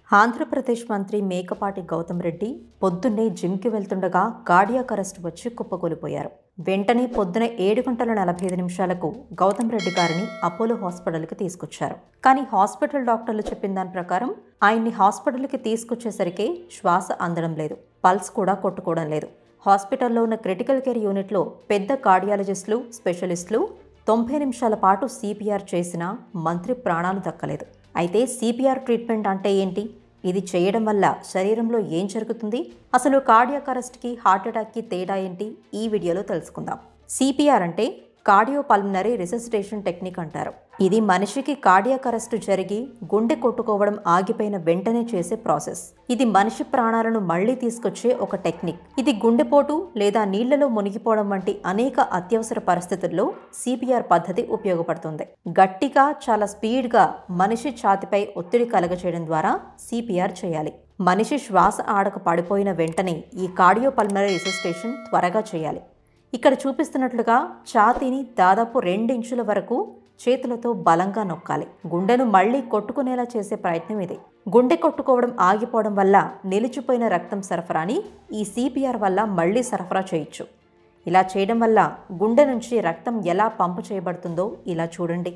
ఆంధ్రప్రదేశ్ మంత్రి మేకపాటి గౌతమ్ రెడ్డి పొద్దున్నే జిమ్కి వెళ్తుండగా కార్డియాక్ అరెస్ట్ వచ్చి కుప్పకూలిపోయారు వెంటనే పొద్దున ఏడు గంటల నలభై ఐదు నిమిషాలకు గౌతమ్ రెడ్డి గారిని అపోలో హాస్పిటల్కి తీసుకొచ్చారు కానీ హాస్పిటల్ డాక్టర్లు చెప్పిన దాని ప్రకారం ఆయన్ని హాస్పిటల్కి తీసుకొచ్చేసరికి శ్వాస అందడం లేదు పల్స్ కూడా కొట్టుకోవడం లేదు హాస్పిటల్లో ఉన్న క్రిటికల్ కేర్ యూనిట్లో పెద్ద కార్డియాలజిస్టులు స్పెషలిస్టులు తొంభై నిమిషాల పాటు సిపిఆర్ చేసినా మంత్రి ప్రాణాలు దక్కలేదు అయితే సిపిఆర్ ట్రీట్మెంట్ అంటే ఏంటి ఇది చేయడం వల్ల శరీరంలో ఏం జరుగుతుంది అసలు కార్డియాక్ అరెస్ట్కి హార్ట్ అటాక్కి తేడా ఏంటి ఈ వీడియోలో తెలుసుకుందాం సిపిఆర్ అంటే కార్డియో పల్మనరీ రిససిటేషన్ టెక్నిక్ అంటారు ఇది మనిషికి కార్డియాక్ అరెస్ట్ జరిగి గుండె కొట్టుకోవడం ఆగిపోయిన వెంటనే చేసే ప్రాసెస్ ఇది మనిషి ప్రాణాలను మళ్లీ తీసుకొచ్చే ఒక టెక్నిక్ ఇది గుండెపోటు లేదా నీళ్లలో మునిగిపోవడం వంటి అనేక అత్యవసర పరిస్థితుల్లో సిపిఆర్ పద్ధతి ఉపయోగపడుతుంది గట్టిగా చాలా స్పీడ్గా మనిషి ఛాతిపై ఒత్తిడి కలగచేయడం ద్వారా సిపిఆర్ చేయాలి మనిషి శ్వాస ఆడక పడిపోయిన వెంటనే ఈ కార్డియో పల్మనరీ రిససిటేషన్ త్వరగా చేయాలి ఇక్కడ చూపిస్తున్నట్లుగా ఛాతీని దాదాపు రెండించుల వరకు చేతులతో బలంగా నొక్కాలి గుండెను మళ్లీ కొట్టుకునేలా చేసే ప్రయత్నం ఇది గుండె కొట్టుకోవడం ఆగిపోవడం వల్ల నిలిచిపోయిన రక్తం సరఫరాని ఈ సిపిఆర్ వల్ల మళ్లీ సరఫరా చేయొచ్చు ఇలా చేయడం వల్ల గుండె నుంచి రక్తం ఎలా పంపు చేయబడుతుందో ఇలా చూడండి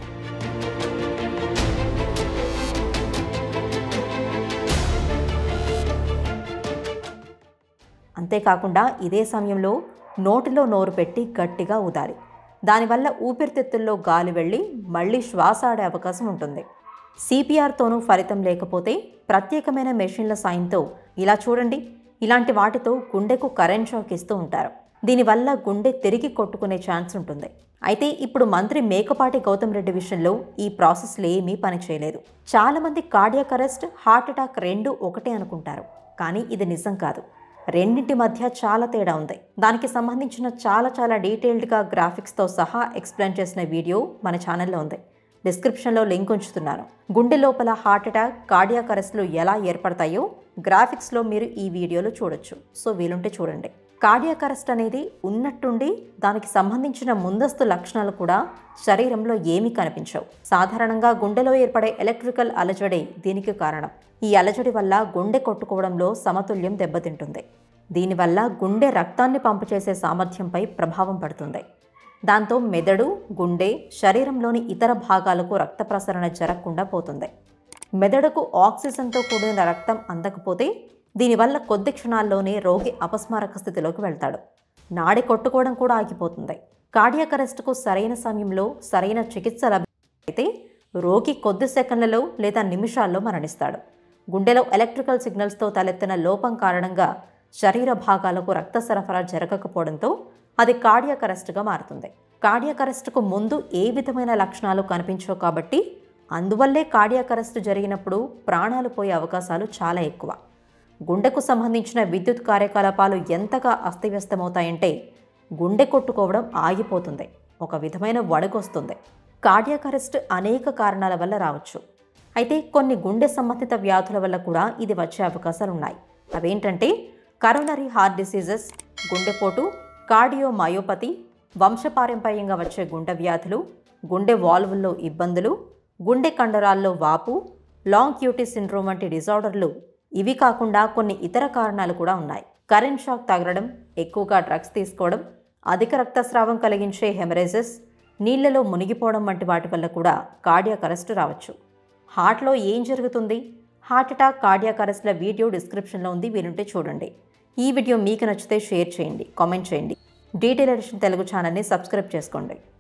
అంతేకాకుండా ఇదే సమయంలో నోటిలో నోరు పెట్టి గట్టిగా ఊదాలి దానివల్ల ఊపిరితిత్తుల్లో గాలి వెళ్ళి మళ్ళీ శ్వాస ఆడే అవకాశం ఉంటుంది సిపిఆర్తోనూ ఫలితం లేకపోతే ప్రత్యేకమైన మెషిన్ల సాయంతో ఇలా చూడండి ఇలాంటి వాటితో గుండెకు కరెంట్ షాక్ ఇస్తూ ఉంటారు దీనివల్ల గుండె తిరిగి కొట్టుకునే ఛాన్స్ ఉంటుంది అయితే ఇప్పుడు మంత్రి మేకపాటి గౌతమ్ రెడ్డి విషయంలో ఈ ప్రాసెస్లు ఏమీ పనిచేయలేదు చాలామంది కార్డియాక్ అరెస్ట్ హార్ట్ అటాక్ రెండు ఒకటే అనుకుంటారు కానీ ఇది నిజం కాదు రెండింటి మధ్య చాలా తేడా ఉంది దానికి సంబంధించిన చాలా చాలా డీటెయిల్డ్గా గ్రాఫిక్స్తో సహా ఎక్స్ప్లెయిన్ చేసిన వీడియో మన ఛానల్లో ఉంది డిస్క్రిప్షన్లో లింక్ ఉంచుతున్నాను గుండె లోపల హార్ట్ అటాక్ కార్డియాక్ అరెస్ట్లు ఎలా ఏర్పడతాయో గ్రాఫిక్స్లో మీరు ఈ వీడియోలో చూడొచ్చు సో వీలుంటే చూడండి కార్డియాక్ అరెస్ట్ అనేది ఉన్నట్టుండి దానికి సంబంధించిన ముందస్తు లక్షణాలు కూడా శరీరంలో ఏమీ కనిపించవు సాధారణంగా గుండెలో ఏర్పడే ఎలక్ట్రికల్ అలజడే దీనికి కారణం ఈ అలజడి వల్ల గుండె కొట్టుకోవడంలో సమతుల్యం దెబ్బతింటుంది దీనివల్ల గుండె రక్తాన్ని పంపు చేసే సామర్థ్యంపై ప్రభావం పడుతుంది దాంతో మెదడు గుండె శరీరంలోని ఇతర భాగాలకు రక్త ప్రసరణ జరగకుండా పోతుంది మెదడుకు ఆక్సిజన్తో కూడిన రక్తం అందకపోతే దీనివల్ల కొద్ది క్షణాల్లోనే రోగి అపస్మారక స్థితిలోకి వెళ్తాడు నాడి కొట్టుకోవడం కూడా ఆగిపోతుంది కార్డియాక్ అరెస్ట్కు సరైన సమయంలో సరైన చికిత్స లభ్యమైతే రోగి కొద్ది సెకండ్లలో లేదా నిమిషాల్లో మరణిస్తాడు గుండెలో ఎలక్ట్రికల్ సిగ్నల్స్తో తలెత్తిన లోపం కారణంగా శరీర భాగాలకు రక్త సరఫరా జరగకపోవడంతో అది కార్డియాక్ అరెస్ట్గా మారుతుంది కార్డియాక్ అరెస్ట్కు ముందు ఏ విధమైన లక్షణాలు కనిపించవు కాబట్టి అందువల్లే కార్డియాక్ అరెస్ట్ జరిగినప్పుడు ప్రాణాలు పోయే అవకాశాలు చాలా ఎక్కువ గుండెకు సంబంధించిన విద్యుత్ కార్యకలాపాలు ఎంతగా అస్తవ్యస్తమవుతాయంటే గుండె కొట్టుకోవడం ఆగిపోతుంది ఒక విధమైన వణుకొస్తుంది కార్డియాక్ అరెస్ట్ అనేక కారణాల వల్ల రావచ్చు అయితే కొన్ని గుండె సంబంధిత వ్యాధుల వల్ల కూడా ఇది వచ్చే అవకాశాలు ఉన్నాయి అవేంటంటే కరోనరీ హార్ట్ డిసీజెస్ గుండెపోటు కార్డియోమయోపతి వంశపారంపర్యంగా వచ్చే గుండె వ్యాధులు గుండె వాల్వుల్లో ఇబ్బందులు గుండె కండరాల్లో వాపు లాంగ్ క్యూటీ సిండ్రోమ్ వంటి డిజార్డర్లు ఇవి కాకుండా కొన్ని ఇతర కారణాలు కూడా ఉన్నాయి కరెంట్ షాక్ తగలడం ఎక్కువగా డ్రగ్స్ తీసుకోవడం అధిక రక్తస్రావం కలిగించే హెమరేజెస్ నీళ్లలో మునిగిపోవడం వంటి వాటి వల్ల కూడా కార్డియాక్ అరెస్ట్ రావచ్చు హార్ట్లో ఏం జరుగుతుంది హార్ట్ అటాక్ కార్డియాక్ అరెస్ట్ల వీడియో డిస్క్రిప్షన్లో ఉంది వీలుంటే చూడండి ఈ వీడియో మీకు నచ్చితే షేర్ చేయండి కామెంట్ చేయండి డీటెయిల్ ఎడిషన్ తెలుగు ఛానల్ని సబ్స్క్రైబ్ చేసుకోండి